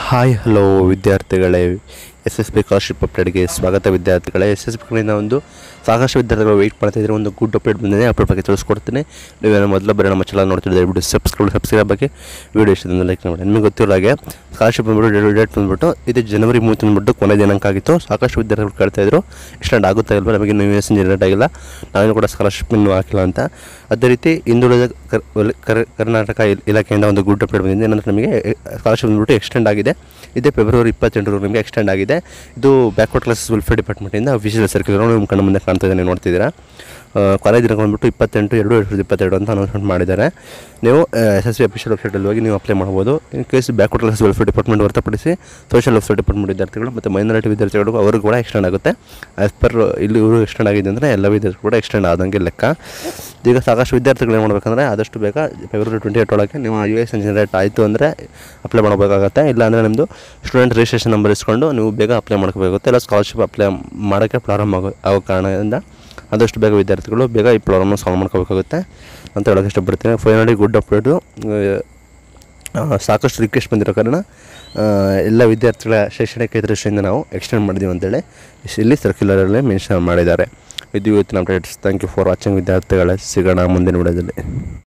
hi hello ವಿದ್ಯಾರ್ಥಿಗಳೇ S S B scholarship ಅಪ್ಡೇಟ್ಗೆ ಸ್ವಾಗತ ವಿದ್ಯಾರ್ಥಿಗಳೇ ಎಸ್ ಎಸ್ ಬಿಗಳಿಂದ ಒಂದು ಸಾಕಷ್ಟು ವಿದ್ಯಾರ್ಥಿಗಳು ವೆಯ್ಟ್ ಮಾಡ್ತಾ ಇದ್ದಾರೆ ಒಂದು ಗುಡ್ ಅಪ್ಡೇಟ್ ಬಂದಿದೆ ಅಪ್ಡೇಟ್ ಬಗ್ಗೆ ತಿಳಿಸ್ಕೊಡ್ತೀನಿ ನೀವೇನೋ ಮೊದಲ ಬರೀ ನಮ್ಮ ಚಾನಲ್ ನೋಡ್ತಿದ್ದೆ ದಯವಿಟ್ಟು ಸಬ್ಸ್ಕ್ರೈಬ್ ಸಬ್ಸ್ಕ್ರೈಬ್ ಬಗ್ಗೆ ವೀಡಿಯೋ ಇಷ್ಟದಿಂದ ಲೈಕ್ ಮಾಡಿ ನಿಮಗೆ ಗೊತ್ತಿರೋ ಹಾಗೆ ಸ್ಕಾಲರ್ಶಿಪ್ ಬಂದ್ಬಿಟ್ಟು ಡೇಟ್ ಬಂದ್ಬಿಟ್ಟು ಇದು ಜನವರಿ ಮೂವತ್ತು ಬಂದ್ಬಿಟ್ಟು ಕೊನೆ ದಿನಾಂಕ ಆಗಿತ್ತು ಸಾಕಷ್ಟು ವಿದ್ಯಾರ್ಥಿಗಳು ಕೇಳ್ತಾ ಇದ್ರು ಎಕ್ಸ್ಟೆಂಡ್ ಆಗುತ್ತಾ ಇಲ್ವಾ ನಮಗೆ ಇನ್ನೂ ಎಸ್ ಜನರೇಟ್ ಆಗಿಲ್ಲ ನಾವೇನು ಕೂಡ ಸ್ಕಾಲರ್ಶಿಪ್ ಇನ್ನೂ ಹಾಕಿಲ್ಲ ಅಂತ ಅದೇ ರೀತಿ ಹಿಂದುಳಿದ ಕರ್ ವಲ- ಕರ್- ಕರ್ನಾಟಕ ಇಲ್- ಇಲಾಖೆಯಿಂದ ಒಂದು ಗುಡ್ ಅಪ್ಡೇಟ್ ಬಂದಿದೆ ಏನಂದ್ರೆ ನಮಗೆ ಸ್ಕಾಲರ್ಶಿಪ್ ಬಂದ್ಬಿಟ್ಟು ಎಕ್ಸ್ಟೆಂಡ್ ಆಗಿದೆ ಇದೇ ಫೆಬ್ರವರಿ ಇಪ್ಪತ್ತೆಂಟರವರೆಗೆ ನಿಮಗೆ ಎಕ್ಸ್ಟೆಂಡ್ ಆಗಿದೆ ಇದು ಬ್ಯಾಕ್ವರ್ಡ್ ಕ್ಲಾಸಸ್ ವೆಲ್ಫೇರ್ ಡಿಪಾರ್ಟ್ಮೆಂಟಿಂದ ಅಫಿಷಿಯಲ್ ಸರ್ಕ್ಯುಲರ್ ನಿಮ್ಮ ಕಣ್ಣು ಮುಂದೆ ಕಾಣ್ತಾ ಇದೆ ನೀವು ನೋಡ್ತಿದ್ದೀರಾ ಕಾಲೇಜ್ ದಿನ ಬಂದ್ಬಿಟ್ಟು ಇಪ್ಪತ್ತೆಂಟು ಎರಡು ಎರಡು ಸಾವಿರದ ಇಪ್ಪತ್ತೆರಡು ಅಂತ ಅನೌನ್ಸ್ಮೆಂಟ್ ಮಾಡಿದ್ದಾರೆ ನೀವು ಎಸ್ ಎಸ್ ಸಿ ಅಫಿಷಿಯಲ್ ವೆಬ್ಸೈಟಲ್ಲಿ ಹೋಗಿ ನೀವು ಅಪ್ಲೈ ಮಾಡ್ಬೋದು in case backward class welfare department ಹೊರತುಪಡಿಸಿ ಸೋಷಿಯಲ್ ವೆಲ್ಫೇರ್ ಡಿಪಾರ್ಟ್ಮೆಂಟ್ ವಿದ್ಯಾರ್ಥಿಗಳು ಮತ್ತು ಮೈನಾರಿಟಿ ವಿದ್ಯಾರ್ಥಿಗಳು ಅವ್ರಿಗೆ ಕೂಡ ಎಕ್ಸ್ಟೆಂಡ್ ಆಗುತ್ತೆ ಆ್ಯಸ್ ಪರ್ ಇಲ್ಲಿ ಇವರು ಎಕ್ಸ್ಟೆಂಡ್ ಆಗಿದೆ ಅಂದರೆ ಎಲ್ಲ ವಿದ್ಯಾರ್ಥಿಗಳು ಕೂಡ ಎಕ್ಸ್ಟೆಂಡ್ ಆದಂಗೆ ಲೆಕ್ಕ ಈಗ ಸಾಕಷ್ಟು ವಿದ್ಯಾರ್ಥಿಗಳು ಏನು ಮಾಡಬೇಕಂದ್ರೆ ಆದಷ್ಟು ಬೇಗ ಫೆಬ್ರವರಿ ಟ್ವೆಂಟಿ ಏಟ್ ಒಳಗೆ ನೀವು ಯು ಎಸ್ ಜನರೇಟ್ ಆಯಿತು ಅಂದರೆ ಅಪ್ಲೈ ಮಾಡಬೇಕಾಗತ್ತೆ ಇಲ್ಲ ಅಂದರೆ ನಿಮ್ಮದು ಸ್ಟೂಡೆಂಟ್ ರಿಜಿಸ್ಟ್ರೇಷನ್ ನಂಬರ್ ಇಸ್ಕೊಂಡು ನೀವು ಬೇಗ ಅಪ್ಲೈ ಮಾಡ್ಕೋಬೇಕಾಗುತ್ತೆ ಇಲ್ಲ ಸ್ಕಾಲರ್ಶಿಪ್ ಅಪ್ಲೈ ಮಾಡೋಕ್ಕೆ ಪ್ರಾರಂಭ ಆಗೋ ಆಗೋ ಕಾರಣದಿಂದ ಆದಷ್ಟು ಬೇಗ ವಿದ್ಯಾರ್ಥಿಗಳು ಬೇಗ ಈ ಪ್ರಾಬ್ಲಮ್ನ ಸಾಲ್ವ್ ಮಾಡ್ಕೋಬೇಕಾಗುತ್ತೆ ಅಂತ ಹೇಳೋಕೆ ಇಷ್ಟಪಡ್ತೀನಿ ಫೈನಲಿ ಗುಡ್ ಅಪ್ಡೇಟು ಸಾಕಷ್ಟು ರಿಕ್ವೆಸ್ಟ್ ಬಂದಿರೋ ಕಾರಣ ಆ, ಎಲ್ಲ ವಿದ್ಯಾರ್ಥಿಗಳ ಶೈಕ್ಷಣಿಕ ಹಿತದೃಷ್ಟಿಯಿಂದ ನಾವು ಎಕ್ಸ್ಟೆಂಡ್ ಮಾಡಿದ್ದೀವಿ ಅಂತೇಳಿ ಇಲ್ಲಿ ಸರ್ಕ್ಯುಲರಲ್ಲಿ ಮೆನ್ಷನ್ ಮಾಡಿದ್ದಾರೆ ಇದು ಇವತ್ತಿನ updates thank you for watching ವಿದ್ಯಾರ್ಥಿಗಳೇ ಸಿಗೋಣ ಮುಂದಿನ ವಿಡಿಯೋದಲ್ಲಿ